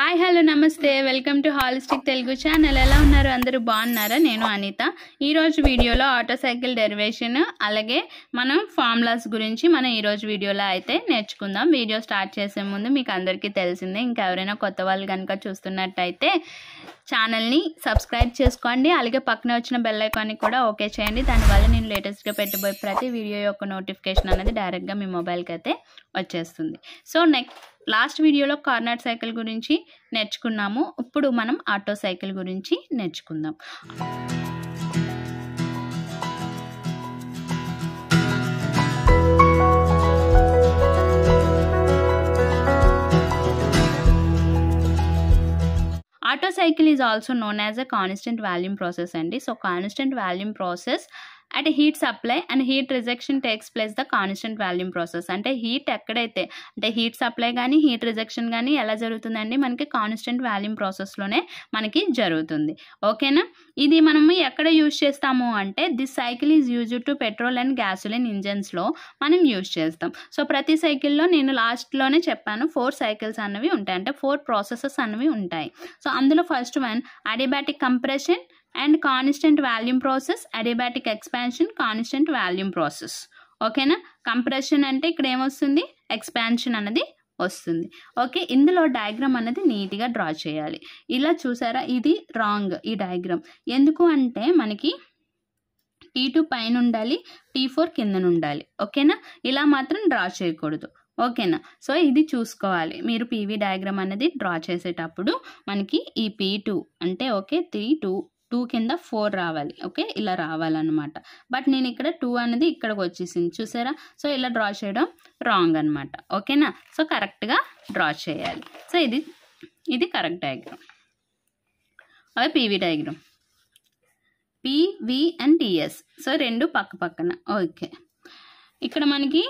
Hi hello నమస్తే welcome to holistic Telugu channel ఎలా ఉన్నారు అందరూ బాగున్నారా నేను అనిత ఈరోజు వీడియోలో ఆటో సైకిల్ డెరివేషన్ అలాగే మనం ఫార్ములాస్ గురించి మనం ఈరోజు వీడియోలో అయితే నేర్చుకుందాం వీడియో స్టార్ట్ చేసే ముందు మీకు అందరికీ తెలిసిందే ఇంకెవరైనా కొత్త వాళ్ళు కనుక చూస్తున్నట్టయితే ఛానల్ని సబ్స్క్రైబ్ చేసుకోండి అలాగే పక్కన వచ్చిన బెల్ ఐకాన్ని కూడా ఓకే చేయండి దానివల్ల నేను లేటెస్ట్గా పెట్టబోయే ప్రతి వీడియో యొక్క నోటిఫికేషన్ అనేది డైరెక్ట్గా మీ మొబైల్కి అయితే వచ్చేస్తుంది సో నెక్స్ట్ లాస్ట్ వీడియోలో కార్నర్ సైకిల్ గురించి నేర్చుకున్నాము ఇప్పుడు మనం ఆటో సైకిల్ గురించి నేర్చుకుందాం Otto cycle is also known as a constant volume process అండి so constant volume process at heat supply and heat rejection takes place the constant volume process అంటే heat ఎక్కడైతే అంటే హీట్ సప్లై కానీ heat rejection కానీ ఎలా జరుగుతుందండి మనకి constant volume ప్రాసెస్లోనే మనకి జరుగుతుంది ఓకేనా ఇది మనము ఎక్కడ యూజ్ చేస్తాము అంటే this cycle is use to petrol and gasoline ఇంజన్స్లో మనం యూజ్ చేస్తాం సో ప్రతి సైకిల్లో నేను లాస్ట్లోనే చెప్పాను ఫోర్ సైకిల్స్ అన్నవి ఉంటాయి అంటే ఫోర్ ప్రాసెసెస్ అన్నవి ఉంటాయి సో అందులో first one adiabatic compression and constant volume process adiabatic expansion constant volume process ఓకేనా కంప్రెషన్ అంటే ఇక్కడ ఏమొస్తుంది ఎక్స్పాన్షన్ అనేది వస్తుంది ఓకే ఇందులో డయాగ్రామ్ అనేది నీట్గా డ్రా చేయాలి ఇలా చూసారా ఇది రాంగ్ ఈ డయాగ్రామ్ ఎందుకు అంటే మనకి టీ టూ పైన ఉండాలి టీ ఫోర్ కిందన ఉండాలి ఓకేనా ఇలా మాత్రం డ్రా చేయకూడదు ఓకేనా సో ఇది చూసుకోవాలి మీరు పీవీ డయాగ్రామ్ అనేది డ్రా చేసేటప్పుడు మనకి ఈ పీ టూ అంటే ఓకే త్రీ టూ టూ కింద ఫోర్ రావాలి ఓకే ఇలా రావాలన్నమాట బట్ నేను ఇక్కడ టూ అనేది ఇక్కడికి వచ్చేసింది చూసారా సో ఇలా డ్రా చేయడం రాంగ్ అనమాట ఓకేనా సో కరెక్ట్గా డ్రా చేయాలి సో ఇది ఇది కరెక్ట్ డయాగ్రామ్ అదే PV diagram PV and TS so రెండు పక్క పక్కన ఓకే ఇక్కడ మనకి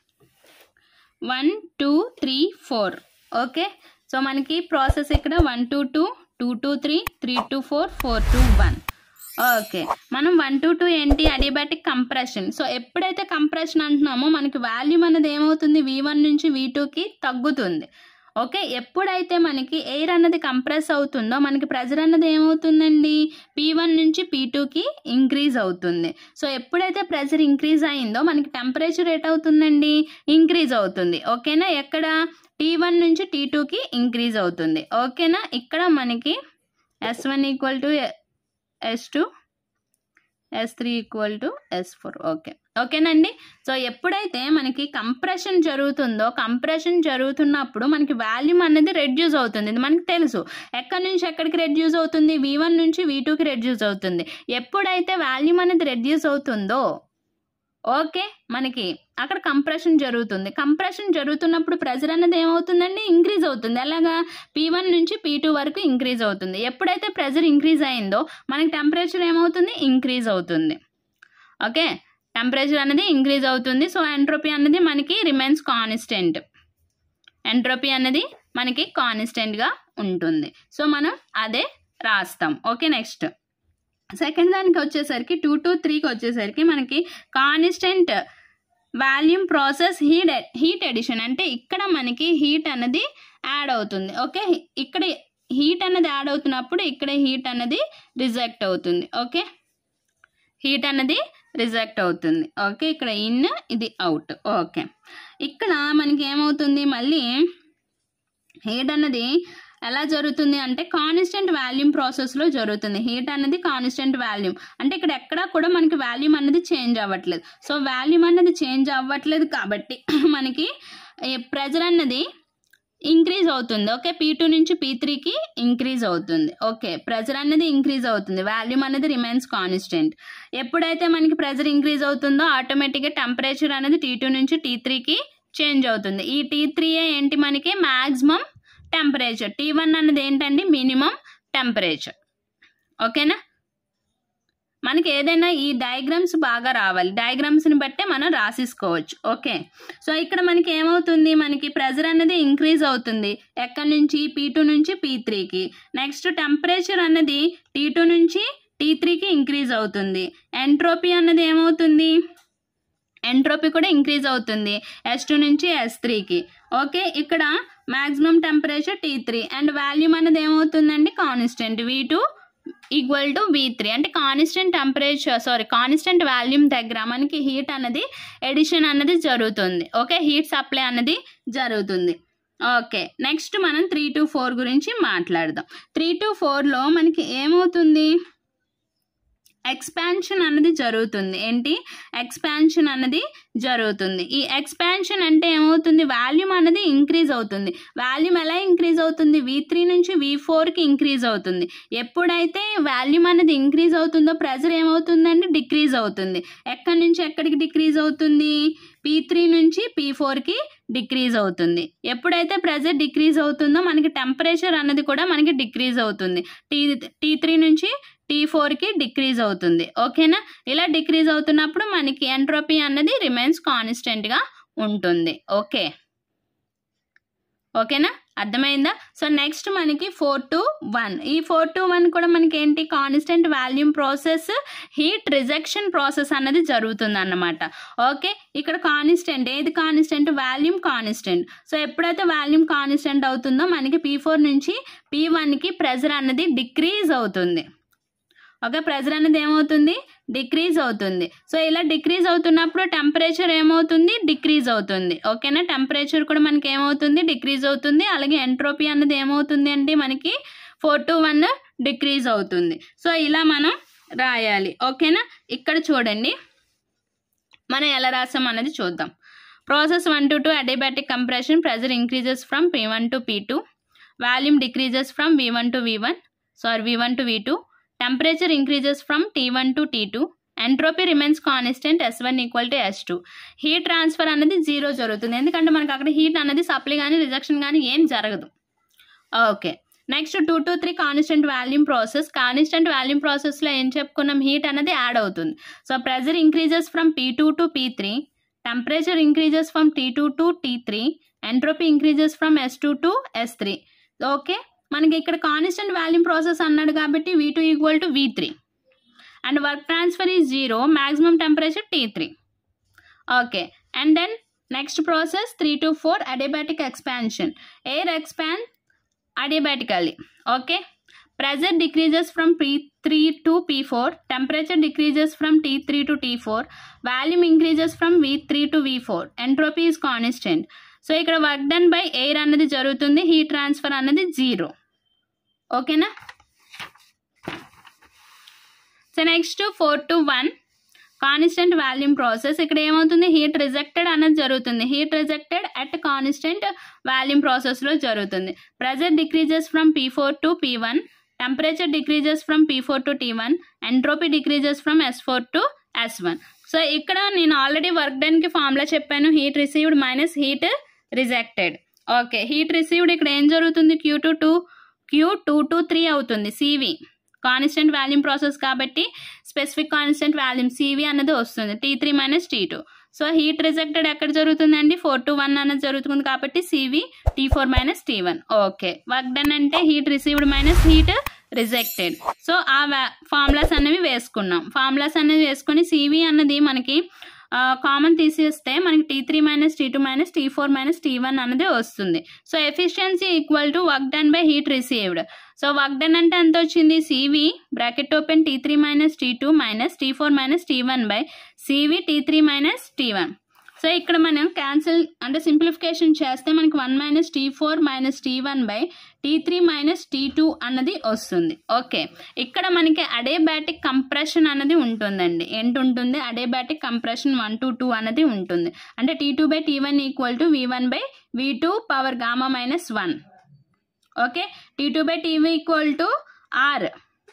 one two three four okay so మనకి ప్రాసెస్ ఇక్కడ one two two two two three three two four four two one okay మనం వన్ టూ టూ ఏంటి అడియాబాటిక్ కంప్రెషన్ సో ఎప్పుడైతే కంప్రెషన్ అంటున్నామో మనకి వాల్యూమ్ అనేది ఏమవుతుంది వి వన్ నుంచి వి టూకి తగ్గుతుంది ఓకే ఎప్పుడైతే మనకి ఎయిర్ అన్నది కంప్రెస్ అవుతుందో మనకి ప్రెజర్ అన్నది ఏమవుతుందండి పీ వన్ నుంచి పీ టూకి ఇంక్రీజ్ అవుతుంది సో ఎప్పుడైతే ప్రెజర్ ఇంక్రీజ్ అయిందో మనకి టెంపరేచర్ ఎట్ అవుతుందండి ఇంక్రీజ్ అవుతుంది ఓకేనా ఎక్కడ టీ వన్ నుంచి టీ టూకి ఇంక్రీజ్ అవుతుంది ఓకేనా ఇక్కడ మనకి S one equal to S two S three equal to S four okay ఓకేనండి సో ఎప్పుడైతే మనకి కంప్రెషన్ జరుగుతుందో కంప్రెషన్ జరుగుతున్నప్పుడు మనకి వాల్యూమ్ అనేది రెడ్యూస్ అవుతుంది ఇది మనకి తెలుసు ఎక్కడి నుంచి ఎక్కడికి రెడ్యూస్ అవుతుంది వి వన్ నుంచి వి టూకి రెడ్యూస్ అవుతుంది ఎప్పుడైతే వాల్యూమ్ అనేది రెడ్యూస్ అవుతుందో ఓకే మనకి అక్కడ కంప్రెషన్ జరుగుతుంది కంప్రెషన్ జరుగుతున్నప్పుడు ప్రెజర్ అనేది ఏమవుతుందండి ఇంక్రీజ్ అవుతుంది అలాగా పీ వన్ నుంచి పీ టూ వరకు ఇంక్రీజ్ అవుతుంది ఎప్పుడైతే ప్రెజర్ ఇంక్రీజ్ అయిందో మనకి టెంపరేచర్ ఏమవుతుంది ఇంక్రీజ్ అవుతుంది ఓకే టెంపరేచర్ అనేది ఇంక్రీజ్ అవుతుంది సో ఎంట్రోపీ అనేది మనకి రిమైన్స్ కాన్స్టెంట్ ఎంట్రోపీ అనేది మనకి కాన్స్టెంట్గా ఉంటుంది సో మనం అదే రాస్తాం ఓకే నెక్స్ట్ సెకండ్ దానికి వచ్చేసరికి టూ టు త్రీకి వచ్చేసరికి మనకి constant volume process heat heat addition అంటే ఇక్కడ మనకి హీట్ అనేది యాడ్ అవుతుంది ఓకే ఇక్కడ హీట్ అనేది యాడ్ అవుతున్నప్పుడు ఇక్కడ హీట్ అనేది రిజెక్ట్ అవుతుంది ఓకే హీట్ అనేది రిజెక్ట్ అవుతుంది ఓకే ఇక్కడ ఇన్ ఇది అవుట్ ఓకే ఇక్కడ మనకి ఏమవుతుంది మళ్ళీ హీట్ అన్నది ఎలా జరుగుతుంది అంటే కాన్స్టెంట్ వాల్యూమ్ ప్రాసెస్లో జరుగుతుంది హీట్ అనేది కాన్స్టెంట్ వాల్యూమ్ అంటే ఇక్కడ ఎక్కడా కూడా మనకి వాల్యూమ్ అనేది చేంజ్ అవ్వట్లేదు సో వాల్యూమ్ అనేది చేంజ్ అవ్వట్లేదు కాబట్టి మనకి ప్రెజర్ అన్నది ఇంక్రీజ్ అవుతుంది ఓకే పీ టూ నుంచి పీ త్రీకి ఇంక్రీజ్ అవుతుంది ఓకే ప్రెజర్ అనేది ఇంక్రీజ్ అవుతుంది వాల్యూమ్ అనేది రిమైన్స్ కాన్స్టెంట్ ఎప్పుడైతే మనకి ప్రెజర్ ఇంక్రీజ్ అవుతుందో ఆటోమేటిక్గా టెంపరేచర్ అనేది టీ టూ నుంచి టీ త్రీకి చేంజ్ అవుతుంది ఈ టీ త్రీ ఏంటి మనకి మ్యాక్సిమం టెంపరేచర్ టీ వన్ అన్నది ఏంటండి మినిమం టెంపరేచర్ ఓకేనా మనకి ఏదైనా ఈ డయాగ్రామ్స్ బాగా రావాలి డయాగ్రామ్స్ని బట్టే మనం రాసేసుకోవచ్చు ఓకే సో ఇక్కడ మనకి ఏమవుతుంది మనకి ప్రెజర్ అనేది ఇంక్రీజ్ అవుతుంది ఎక్కడి నుంచి పీ టూ నుంచి పీ త్రీకి నెక్స్ట్ టెంపరేచర్ అన్నది టీ టూ నుంచి టీ త్రీకి ఇంక్రీజ్ అవుతుంది ఎంట్రోపీ అన్నది ఏమవుతుంది ఎంట్రోపీ కూడా ఇంక్రీజ్ అవుతుంది ఎస్ టూ నుంచి ఎస్ త్రీకి ఓకే ఇక్కడ maximum temperature T three and volume అనేది ఏమవుతుందండి constant V two equal to V three అంటే constant temperature sorry constant volume దగ్గర మనకి హీట్ అనేది ఎడిషన్ అనేది జరుగుతుంది ఓకే హీట్ సప్లై అనేది జరుగుతుంది ఓకే నెక్స్ట్ మనం త్రీ టు ఫోర్ గురించి మాట్లాడదాం త్రీ టు ఫోర్లో మనకి ఏమవుతుంది ఎక్స్పాన్షన్ అన్నది జరుగుతుంది ఏంటి ఎక్స్పాన్షన్ అన్నది జరుగుతుంది ఈ ఎక్స్పాన్షన్ అంటే ఏమవుతుంది వాల్యూమ్ అనేది ఇంక్రీజ్ అవుతుంది వాల్యూమ్ ఎలా ఇంక్రీజ్ అవుతుంది వి త్రీ నుంచి వి ఫోర్కి ఇంక్రీజ్ అవుతుంది ఎప్పుడైతే వాల్యూమ్ అనేది ఇంక్రీజ్ అవుతుందో ప్రెజర్ ఏమవుతుందండి డిక్రీజ్ అవుతుంది ఎక్కడి నుంచి ఎక్కడికి డిక్రీజ్ అవుతుంది పీ త్రీ నుంచి పీ ఫోర్కి డిక్రీజ్ అవుతుంది ఎప్పుడైతే ప్రెజర్ డిక్రీజ్ అవుతుందో మనకి టెంపరేచర్ అన్నది కూడా మనకి డిక్రీజ్ అవుతుంది టీ టీ త్రీ నుంచి టీ ఫోర్కి డిక్రీజ్ అవుతుంది ఓకేనా ఇలా డిక్రీజ్ అవుతున్నప్పుడు మనకి ఎంట్రోపీ అన్నది రిమైన్స్ కాన్స్టెంట్గా ఉంటుంది ఓకే ఓకేనా అర్థమైందా సో నెక్స్ట్ మనకి ఫోర్ టు వన్ ఈ ఫోర్ టు వన్ కూడా మనకి ఏంటి constant volume process heat rejection process అన్నది జరుగుతుంది అన్నమాట ఓకే ఇక్కడ కాన్స్టెంట్ ఏది కాన్స్టెంట్ వాల్యూమ్ కాన్స్టెంట్ సో ఎప్పుడైతే వాల్యూమ్ కాన్స్టెంట్ అవుతుందో మనకి పీ ఫోర్ నుంచి పీ వన్కి ప్రెజర్ అన్నది డిక్రీజ్ అవుతుంది ఓకే ప్రెజర్ అనేది ఏమవుతుంది డిక్రీజ్ అవుతుంది సో ఇలా డిక్రీజ్ అవుతున్నప్పుడు టెంపరేచర్ ఏమవుతుంది డిక్రీజ్ అవుతుంది ఓకేనా టెంపరేచర్ కూడా మనకి ఏమవుతుంది డిక్రీజ్ అవుతుంది అలాగే ఎంట్రోపీ అన్నది ఏమవుతుంది అంటే మనకి ఫోర్ టు వన్ డిక్రీజ్ అవుతుంది సో ఇలా మనం రాయాలి ఓకేనా ఇక్కడ చూడండి మనం ఎలా రాసాం అన్నది చూద్దాం process one to two adiabatic compression pressure increases from P one to P two volume decreases from V one to V one sorry V one to V two temperature increases from T one to T two entropy remains constant S one equal to S two heat transfer అనేది zero జరుగుతుంది ఎందుకంటే మనకి అక్కడ heat అనేది supply కానీ rejection కానీ ఏం జరగదు okay next two to three constant volume process constant volume ప్రాసెస్లో ఏం చెప్పుకున్నాం హీట్ అనేది యాడ్ అవుతుంది so pressure increases from P two to P three temperature increases from T two to T three entropy increases from S two to S three okay మనకి ఇక్కడ constant volume process అన్నాడు కాబట్టి V two equal to V three and work transfer is zero maximum temperature T three okay and then next process three to four adiabatic expansion air expand adiabatically okay pressure decreases from P three to P four temperature decreases from T three to T four volume increases from V three to V four entropy is constant so ఇక్కడ work done by air అన్నది జరుగుతుంది heat transfer అన్నది zero ఓకేనా so next four to one constant volume process ఇక్కడ ఏమవుతుంది heat rejected అనేది జరుగుతుంది heat rejected at constant volume ప్రాసెస్లో జరుగుతుంది pressure decreases from P four to P one temperature decreases from P four to T one entropy decreases from S four to S one so ఇక్కడ నేను already work డన్కి formula చెప్పాను heat received minus heat rejected okay heat received ఇక్కడ ఏం జరుగుతుంది Q to two Q two to three అవుతుంది CV constant volume process కాబట్టి specific constant volume CV అన్నది వస్తుంది T three minus T two so heat rejected ఎక్కడ జరుగుతుందండి four to one అన్నది జరుగుతుంది కాబట్టి CV T four minus T one okay work done అంటే heat received minus heat rejected so ఆ ఫార్ములాస్ అనేవి వేసుకున్నాం ఫార్ములాస్ అనేవి వేసుకొని సివి అన్నది మనకి కామన్ తీసేస్తే మనకి T three minus T two minus T four minus T one అనేది వస్తుంది so efficiency equal to work done by heat received so work done అంటే ఎంత వచ్చింది CV bracket open T three minus T two minus T four minus T one by CV T three minus T one so ఇక్కడ మనం cancel అంటే simplification చేస్తే మనకి one minus T four minus T one by tea three minus T two అన్నది వస్తుంది okay ఇక్కడ మనకి అడేబాటిక్ compression అనేది ఉంటుందండి ఏంటి ఉంటుంది adiabatic compression one to two అనేది ఉంటుంది అంటే T two by T one equal to V one by V two power gamma minus one okay T two by TV equal to R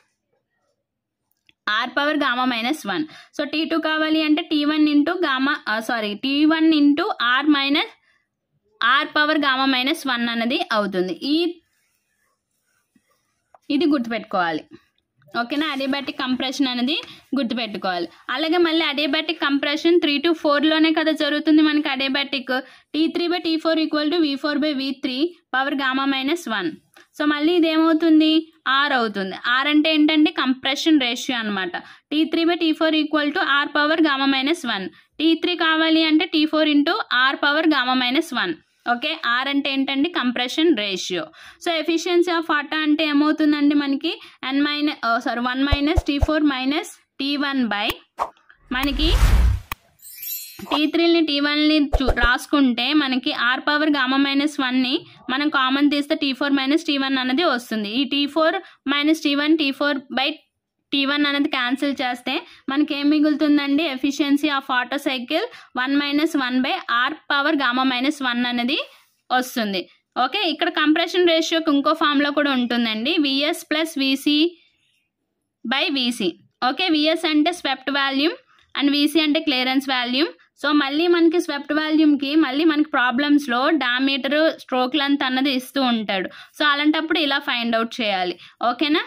R power gamma minus one so T two కావాలి అంటే T one into gamma sorry T one into R minus R power gamma minus one అన్నది అవుతుంది ఈ ఇది గుర్తుపెట్టుకోవాలి ఓకేనా adiabatic compression అనేది గుర్తుపెట్టుకోవాలి అలాగే మళ్ళీ అడియాబాటిక్ కంప్రెషన్ త్రీ టు ఫోర్లోనే కదా జరుగుతుంది మనకి adiabatic T three by T four equal to V four by V three power gamma minus one so మళ్ళీ ఇది ఏమవుతుంది ఆర్ అవుతుంది ఆర్ అంటే ఏంటంటే కంప్రెషన్ రేషియో అనమాట T three by T four equal to R power gamma minus one T three కావాలి అంటే T four into R power gamma minus one okay R అంటే ఏంటండి compression ratio so efficiency of Otto అంటే ఏమవుతుందండి మనకి N minus sorry one minus T four minus T one by మనకి T త్రీని T వన్ని చూ రాసుకుంటే మనకి ఆర్ పవర్ గామా మైనస్ వన్ని మనం కామన్ తీస్తే T four minus T one అనేది వస్తుంది ఈ T four minus T one T four by T one అనేది క్యాన్సిల్ చేస్తే మనకి ఏం మిగులుతుందండి efficiency of Otto cycle one minus one by R power gamma minus one అనేది వస్తుంది ఓకే ఇక్కడ కంప్రెషన్ రేషియోకి ఇంకో ఫామ్లో కూడా ఉంటుందండి VS plus VC by VC okay VS అంటే స్వెప్ట్ వాల్యూమ్ అండ్ విసి అంటే క్లియరెన్స్ వాల్యూమ్ సో మళ్ళీ మనకి స్వెప్ట్ వాల్యూమ్కి మళ్ళీ మనకి ప్రాబ్లమ్స్లో డామీటర్ స్ట్రోక్ లెంత్ అన్నది ఇస్తూ ఉంటాడు సో అలాంటప్పుడు ఇలా ఫైండ్ అవుట్ చేయాలి ఓకేనా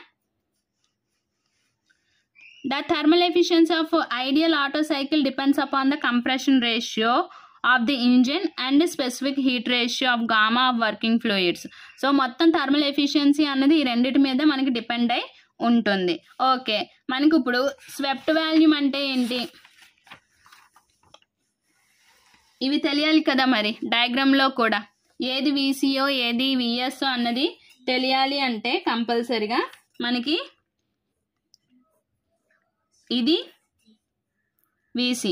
The thermal efficiency of ideal Otto cycle depends upon the compression ratio of the engine and the specific heat ratio of gamma of working fluids. So మొత్తం thermal efficiency అన్నది ఈ రెండింటి మీద మనకి డిపెండ్ అయి ఉంటుంది ఓకే మనకి ఇప్పుడు స్వెప్ట్ వాల్యూమ్ అంటే ఏంటి ఇవి తెలియాలి కదా మరి డయాగ్రామ్లో కూడా ఏది వీసీఓ ఏది విఎస్ఓ అన్నది తెలియాలి అంటే కంపల్సరిగా మనకి ఇది వీసీ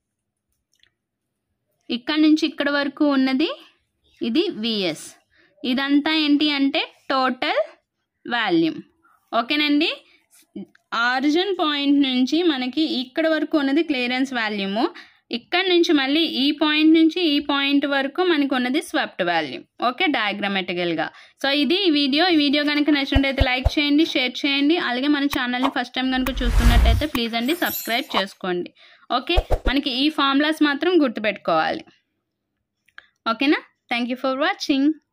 ఇక్కడ నుంచి ఇక్కడ వరకు ఉన్నది ఇది విఎస్ ఇదంతా ఏంటి అంటే టోటల్ వాల్యూమ్ ఓకేనండి ఆరిజిన్ పాయింట్ నుంచి మనకి ఇక్కడ వరకు ఉన్నది క్లియరెన్స్ వాల్యూము ఇక్కడ నుంచి మళ్ళీ ఈ పాయింట్ నుంచి ఈ పాయింట్ వరకు మనకు ఉన్నది స్వెప్ట్ వాల్యూమ్ ఓకే డయాగ్రామెటికల్గా సో ఇది ఈ వీడియో ఈ వీడియో కనుక నచ్చినట్టయితే లైక్ చేయండి షేర్ చేయండి అలాగే మన ఛానల్ని ఫస్ట్ టైం కనుక చూస్తున్నట్టయితే ప్లీజ్ అండి సబ్స్క్రైబ్ చేసుకోండి ఓకే మనకి ఈ ఫార్ములాస్ మాత్రం గుర్తుపెట్టుకోవాలి ఓకేనా థ్యాంక్ యూ ఫర్ వాచింగ్